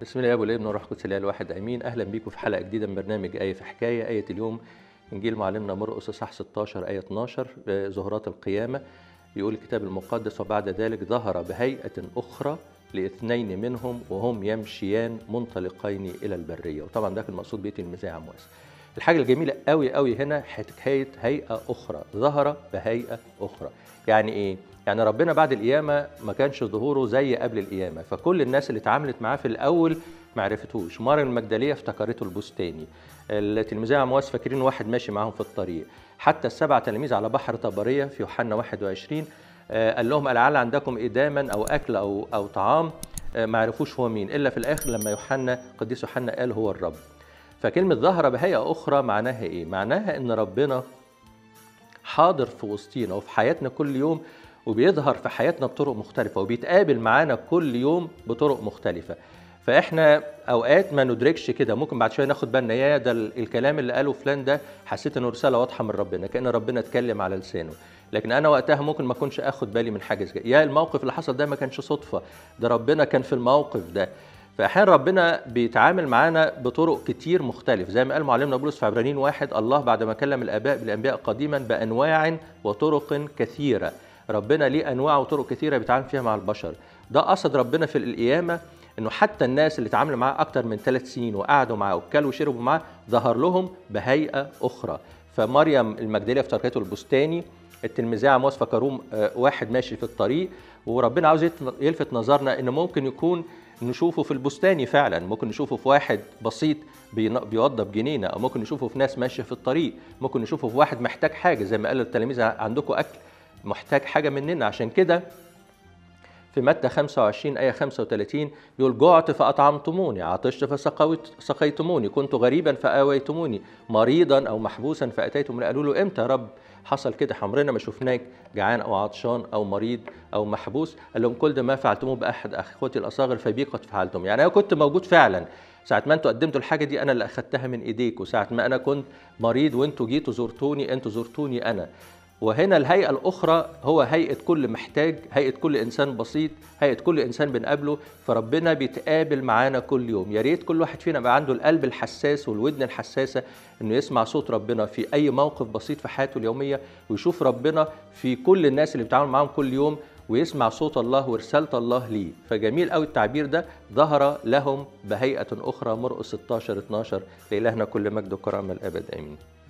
بسم الله يا ابو الابن والروح القدس الاله الواحد امين اهلا بيكم في حلقه جديده من برنامج ايه في حكايه ايه اليوم انجيل معلمنا مرقس اصحاح 16 ايه 12 ظهورات القيامه يقول الكتاب المقدس وبعد ذلك ظهر بهيئه اخرى لاثنين منهم وهم يمشيان منطلقين الى البريه وطبعا ده كان المقصود بيت المسيح عمواس الحاجه الجميله قوي قوي هنا حكايه هيئه اخرى ظهر بهيئه اخرى يعني ايه يعني ربنا بعد القيامه ما كانش ظهوره زي قبل القيامه فكل الناس اللي اتعاملت معاه في الاول ما عرفتوش مريم المجدليه افتكرته البستاني التلميذيه عمواس فاكرين واحد ماشي معاهم في الطريق حتى السبع تلاميذ على بحر طبريه في يوحنا 21 قال لهم لعل عندكم إداما أو أكل أو أو طعام ما عرفوش هو مين إلا في الآخر لما يوحنا قديس يوحنا قال هو الرب فكلمة ظهر بهيئة أخرى معناها إيه؟ معناها إن ربنا حاضر في وسطينا وفي حياتنا كل يوم وبيظهر في حياتنا بطرق مختلفة وبيتقابل معانا كل يوم بطرق مختلفة فاحنا اوقات ما ندركش كده ممكن بعد شويه ناخد بالنا يا ده الكلام اللي قاله فلان ده حسيت انه رساله واضحه من ربنا كان ربنا اتكلم على لسانه لكن انا وقتها ممكن ما اكونش اخد بالي من حاجه زي يا الموقف اللي حصل ده ما كانش صدفه ده ربنا كان في الموقف ده فاحيانا ربنا بيتعامل معانا بطرق كتير مختلف زي ما قال معلمنا بولس في عبرانيين واحد الله بعد ما كلم الاباء بالانبياء قديما بانواع وطرق كثيره ربنا ليه انواع وطرق كثيره بيتعامل فيها مع البشر ده قصد ربنا في القيامه انه حتى الناس اللي اتعاملوا معاه اكتر من ثلاث سنين وقعدوا معاه وكلوا وشربوا معاه ظهر لهم بهيئه اخرى فمريم المجدليه افتكرته البستاني التلميذيه عمواس فكروه واحد ماشي في الطريق وربنا عاوز يلفت نظرنا ان ممكن يكون نشوفه في البستاني فعلا ممكن نشوفه في واحد بسيط بيوضب جنينه او ممكن نشوفه في ناس ماشيه في الطريق ممكن نشوفه في واحد محتاج حاجه زي ما قال التلاميذ عندكم اكل محتاج حاجه مننا عشان كده في متى 25 آية 35 يقول جعت فأطعمتموني عطشت فسقيتموني كنت غريبا فآويتموني مريضا أو محبوسا فأتيتم قالوا له إمتى يا رب حصل كده عمرنا ما شفناك جعان أو عطشان أو مريض أو محبوس قال لهم كل ده ما فعلتموه بأحد أخوتي الأصاغر فبي قد فعلتم يعني أنا كنت موجود فعلا ساعة ما انتوا قدمتوا الحاجة دي أنا اللي أخدتها من إيديكم ساعة ما أنا كنت مريض وانتوا جيتوا زرتوني انتوا زرتوني أنا وهنا الهيئة الأخرى هو هيئة كل محتاج هيئة كل إنسان بسيط هيئة كل إنسان بنقابله فربنا بيتقابل معانا كل يوم يا ريت كل واحد فينا بقى عنده القلب الحساس والودن الحساسة إنه يسمع صوت ربنا في أي موقف بسيط في حياته اليومية ويشوف ربنا في كل الناس اللي بيتعامل معاهم كل يوم ويسمع صوت الله ورسالة الله ليه فجميل قوي التعبير ده ظهر لهم بهيئة أخرى مرقس 16 12 لإلهنا كل مجد وكرامة الأبد آمين